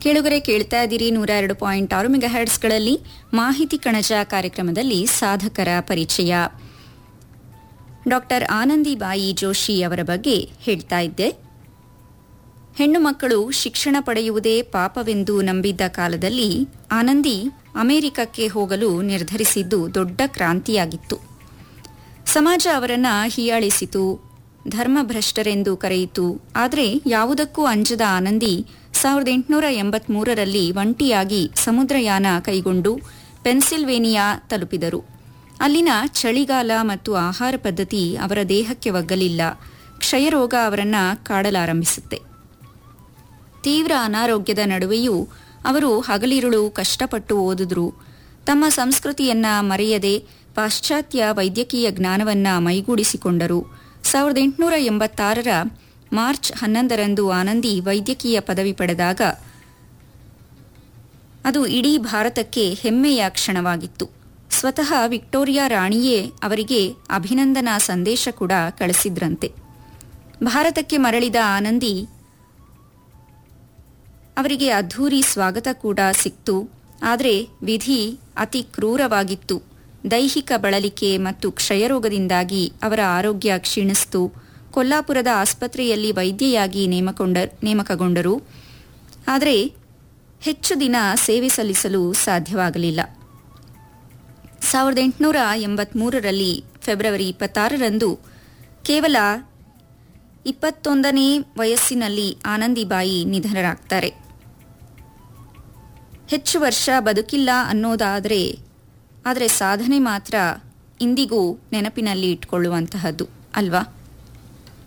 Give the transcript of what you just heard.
ಕೇಳುಗರೆ ಕೇಳ್ತಾ ಇದ್ದೀರಿ ನೂರ ಎರಡು ಪಾಯಿಂಟ್ ಆರು ಮೆಗಾಹರ್ಟ್ಸ್ಗಳಲ್ಲಿ ಮಾಹಿತಿ ಕಣಜ ಕಾರ್ಯಕ್ರಮದಲ್ಲಿ ಸಾಧಕರ ಪರಿಚಯ ಡಾಕ್ಟರ್ ಆನಂದಿಬಾಯಿ ಜೋಶಿ ಅವರ ಬಗ್ಗೆ ಹೇಳ್ತಾ ಇದ್ದೆ ಹೆಣ್ಣು ಮಕ್ಕಳು ಶಿಕ್ಷಣ ಪಡೆಯುವುದೇ ಪಾಪವೆಂದು ನಂಬಿದ್ದ ಕಾಲದಲ್ಲಿ ಆನಂದಿ ಅಮೆರಿಕಕ್ಕೆ ಹೋಗಲು ನಿರ್ಧರಿಸಿದ್ದು ದೊಡ್ಡ ಕ್ರಾಂತಿಯಾಗಿತ್ತು ಸಮಾಜ ಅವರನ್ನ ಹೀಯಾಳಿಸಿತು ಧರ್ಮಭ್ರಷ್ಟರೆಂದು ಕರೆಯಿತು ಆದರೆ ಯಾವುದಕ್ಕೂ ಅಂಜದ ಆನಂದಿ ಸಾವಿರದ ಎಂಟುನೂರ ಎಂಬತ್ಮೂರರಲ್ಲಿ ಒಂಟಿಯಾಗಿ ಸಮುದ್ರಯಾನ ಕೈಗೊಂಡು ಪೆನ್ಸಿಲ್ವೇನಿಯಾ ತಲುಪಿದರು ಅಲ್ಲಿನ ಚಳಿಗಾಲ ಮತ್ತು ಆಹಾರ ಪದ್ಧತಿ ಅವರ ದೇಹಕ್ಕೆ ಒಗ್ಗಲಿಲ್ಲ ಕ್ಷಯರೋಗ ಅವರನ್ನ ಕಾಡಲಾರಂಭಿಸುತ್ತೆ ತೀವ್ರ ಅನಾರೋಗ್ಯದ ನಡುವೆಯೂ ಅವರು ಹಗಲಿರುಳು ಕಷ್ಟಪಟ್ಟು ಓದಿದ್ರು ತಮ್ಮ ಸಂಸ್ಕೃತಿಯನ್ನ ಮರೆಯದೆ ಪಾಶ್ಚಾತ್ಯ ವೈದ್ಯಕೀಯ ಜ್ಞಾನವನ್ನ ಮೈಗೂಡಿಸಿಕೊಂಡರು ಸಾವಿರದ ಎಂಟುನೂರ ಎಂಬತ್ತಾರರ ಮಾರ್ಚ್ ಹನ್ನೊಂದರಂದು ಆನಂದಿ ವೈದ್ಯಕೀಯ ಪದವಿ ಪಡೆದಾಗ ಅದು ಇಡೀ ಭಾರತಕ್ಕೆ ಹೆಮ್ಮೆಯ ಕ್ಷಣವಾಗಿತ್ತು ಸ್ವತಃ ವಿಕ್ಟೋರಿಯಾ ರಾಣಿಯೇ ಅವರಿಗೆ ಅಭಿನಂದನಾ ಸಂದೇಶ ಕೂಡ ಕಳಿಸಿದ್ರಂತೆ ಭಾರತಕ್ಕೆ ಮರಳಿದ ಆನಂದಿ ಅವರಿಗೆ ಅದ್ಧೂರಿ ಸ್ವಾಗತ ಕೂಡ ಸಿಕ್ತು ಆದರೆ ವಿಧಿ ಅತಿ ಕ್ರೂರವಾಗಿತ್ತು ದೈಹಿಕ ಬಳಲಿಕೆ ಮತ್ತು ಕ್ಷಯರೋಗದಿಂದಾಗಿ ಅವರ ಆರೋಗ್ಯ ಕ್ಷೀಣಿಸಿತು ಕೊಲ್ಲಾಪುರದ ಆಸ್ಪತ್ರೆಯಲ್ಲಿ ವೈದ್ಯೆಯಾಗಿ ನೇಮಕೊಂಡ ನೇಮಕಗೊಂಡರು ಆದರೆ ಹೆಚ್ಚು ದಿನ ಸೇವೆ ಸಲ್ಲಿಸಲು ಸಾಧ್ಯವಾಗಲಿಲ್ಲ ಸಾವಿರದ ಎಂಟುನೂರ ಎಂಬತ್ಮೂರರಲ್ಲಿ ಫೆಬ್ರವರಿ ಇಪ್ಪತ್ತಾರರಂದು ಕೇವಲ ಇಪ್ಪತ್ತೊಂದನೇ ವಯಸ್ಸಿನಲ್ಲಿ ಆನಂದಿಬಾಯಿ ನಿಧನರಾಗ್ತಾರೆ ಹೆಚ್ಚು ವರ್ಷ ಬದುಕಿಲ್ಲ ಅನ್ನೋದಾದರೆ ಆದರೆ ಸಾಧನೆ ಮಾತ್ರ ಇಂದಿಗೂ ನೆನಪಿನಲ್ಲಿ ಇಟ್ಕೊಳ್ಳುವಂತಹದ್ದು ಅಲ್ವಾ